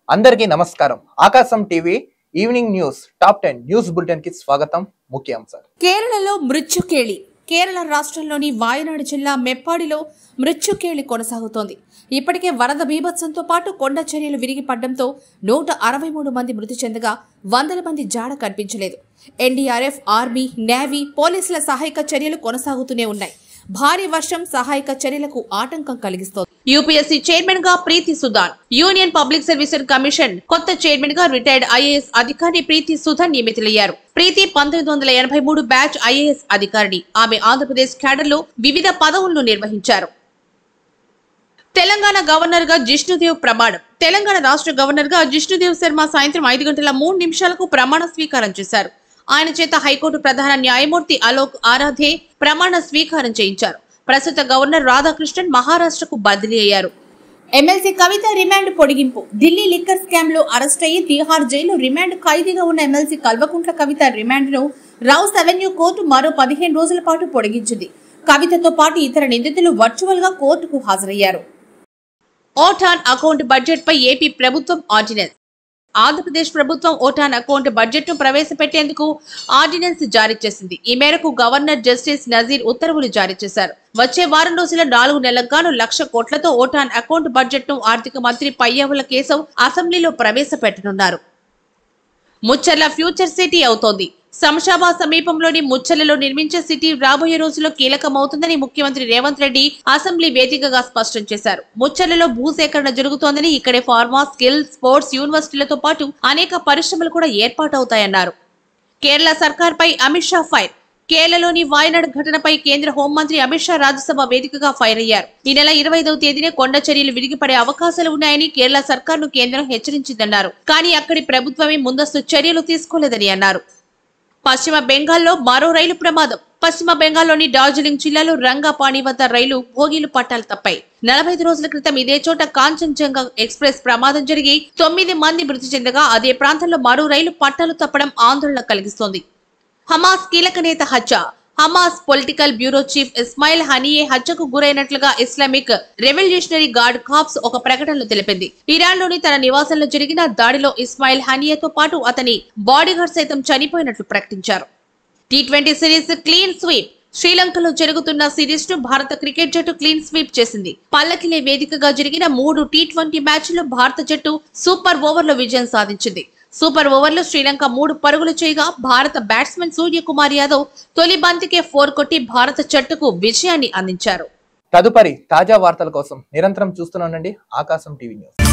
అందరికీ నమస్కారం Aakasam TV evening news top ten news bulletin కి స్వాగతం ముఖ్యాంశాలు కేరళలో మృత్యుకేళి కేరళ రాష్ట్రంలోని వాయనాడు జిల్లా మెప్పాడిలో మృత్యుకేళి కొనసాగుతోంది ఇప్పటికే వరద బీభత్సంతో పాటు కొండ చర్యలు విరిగి పడ్డంతో నూట అరవై మూడు మంది మృతి చెందగా వందల మంది జాడ కనిపించలేదు ఎన్డీఆర్ఎఫ్ ఆర్మీ నేవీ పోలీసుల సహాయక చర్యలు కొనసాగుతూనే ఉన్నాయి భారీ వర్షం సహాయక చర్యలకు ఆటంకం కలిగిస్తోంది యూపీఎస్సీ చైర్మన్ గా Preeti Sudan union public services commission కొత్త చైర్మన్ గా రిటైర్డ్ ఐఏఎస్ అధికారి ప్రీతి సుధాన్ నియమితులయ్యారు ప్రీతి పంతొమ్మిది వందల ఎనభై మూడు బ్యాచ్ ఐఏఎస్ అధికారిని ఆమె ఆంధ్రప్రదేశ్ క్యాడర్లో వివిధ పదవులను నిర్వహించారు తెలంగాణ గవర్నర్ గా జిష్ణుదేవ్ ప్రమాణం తెలంగాణ రాష్ట్ర గవర్నర్ గా జిష్ణుదేవ్ శర్మ సాయంత్రం ఐదు గంటల మూడు నిమిషాలకు ప్రమాణ స్వీకారం చేశారు ఆయన చేత హైకోర్టు ప్రధాన న్యాయమూర్తి అలోక్ ఆరాధే ప్రమాణ స్వీకారం చేయించారు ప్రస్తుత గవర్నర్ రాధాకృష్ణన్ మహారాష్ట్రకు బదిలీ అయ్యారు ఎమ్మెల్సీ కవిత రిమాండ్ పొడిగింపు ఢిల్లీ లిక్కర్ స్కామ్ లో అరెస్ట్ అయ్యి తిహార్ జైలు రిమాండ్ ఖైదీగా ఉన్న ఎమ్మెల్సీ కల్వకుంట్ల కవిత రిమాండ్ ను రౌస్ అవెన్యూ కోర్టు మరో పదిహేను రోజుల పాటు పొడిగించింది కవితతో పాటు ఇతర నిందితులు వర్చువల్ గా కోర్టుకు హాజరయ్యారు ఓటాన్ అకౌంట్ బడ్జెట్ పై ఏపీ ప్రభుత్వం ఆర్డినెన్స్ ఆంధ్రప్రదేశ్ ప్రభుత్వం ఓటాన్ అకౌంట్ బడ్జెట్ ను ప్రవేశపెట్టేందుకు ఆర్డినెన్స్ జారీ చేసింది ఈ మేరకు గవర్నర్ జస్టిస్ నజీర్ ఉత్తర్వులు జారీ చేశారు వచ్చే వారం రోజుల నాలుగు నెలలకు గాను లక్ష కోట్లతో ఓటాన్ అకౌంట్ బడ్జెట్ ను ఆర్థిక మంత్రి పయ్యావుల కేశవ్ అసెంబ్లీలో ప్రవేశపెట్టనున్నారు ముచ్చర్ల ఫ్యూచర్ సిటీ అవుతోంది శంషాబాద్ సమీపంలోని ముచ్చర్లలో నిర్మించే సిటీ రాబోయే రోజుల్లో కీలకమవుతుందని ముఖ్యమంత్రి రేవంత్ రెడ్డి అసెంబ్లీ వేదికగా స్పష్టం చేశారు ముచ్చర్లలో భూసేకరణ జరుగుతోందని ఇక్కడే ఫార్మా స్కిల్ స్పోర్ట్స్ యూనివర్సిటీలతో పాటు అనేక పరిశ్రమలు కూడా ఏర్పాటవుతాయన్నారు కేరళ సర్కార్పై అమిత్ షా ఫైర్ కేరళలోని వాయనాడ్ ఘటనపై కేంద్ర హోంమంత్రి అమిత్ షా రాజ్యసభ వేదికగా ఫైర్ అయ్యారు ఈ నెల ఇరవై ఐదవ తేదీనే కొండ చర్యలు విరిగిపడే అవకాశాలు ఉన్నాయని కేరళ సర్కార్ను కేంద్రం హెచ్చరించిందన్నారు కానీ అక్కడి ప్రభుత్వమే ముందస్తు చర్యలు తీసుకోలేదని అన్నారు పశ్చిమ బెంగాల్లో మరో రైలు ప్రమాదం పశ్చిమ బెంగాల్లోని డార్జిలింగ్ జిల్లాలో రంగాపాణి వద్ద రైలు భోగిలు పట్టాలు తప్పాయి నలభై ఐదు రోజుల క్రితం ఇదే చోట కాంచన్జంగా ఎక్స్ప్రెస్ ప్రమాదం జరిగి తొమ్మిది మంది మృతి చెందగా అదే ప్రాంతంలో మరో రైలు పట్టాలు తప్పడం ఆందోళన కలిగిస్తోంది హమాస్ కీలక నేత హత్య Hamas political bureau chief Ismail Haniyeh హత్యకు గురైనట్లుగా ఇస్లామిక్ రెవల్యూషనరీ గార్డ్ కాప్స్ ఒక ప్రకటనలో తెలిపింది ఇరాన్లోని తన నివాసంలో జరిగిన దాడిలో ఇస్మాయిల్ హనియేతో పాటు అతని బాడీగార్డ్ సైతం చనిపోయినట్లు ప్రకటించారు T twenty series clean sweep శ్రీలంకలో జరుగుతున్న సిరీస్ ను భారత క్రికెట్ జట్టు క్లీన్ స్వీప్ చేసింది పల్లకిలే వేదికగా జరిగిన మూడు టీ ట్వంటీ మ్యాచ్ల్లో భారత జట్టు సూపర్ ఓవర్లో విజయం సాధించింది సూపర్ ఓవర్లో శ్రీలంక మూడు పరుగులు చేయగా భారత బ్యాట్స్మెన్ సూర్యకుమార్ యాదవ్ తొలి బంతికే ఫోర్ కొట్టి భారత జట్టుకు విజయాన్ని అందించారు తదుపరి తాజా వార్తల కోసం నిరంతరం చూస్తూనే ఉండండి ఆకాశం టీవీ న్యూస్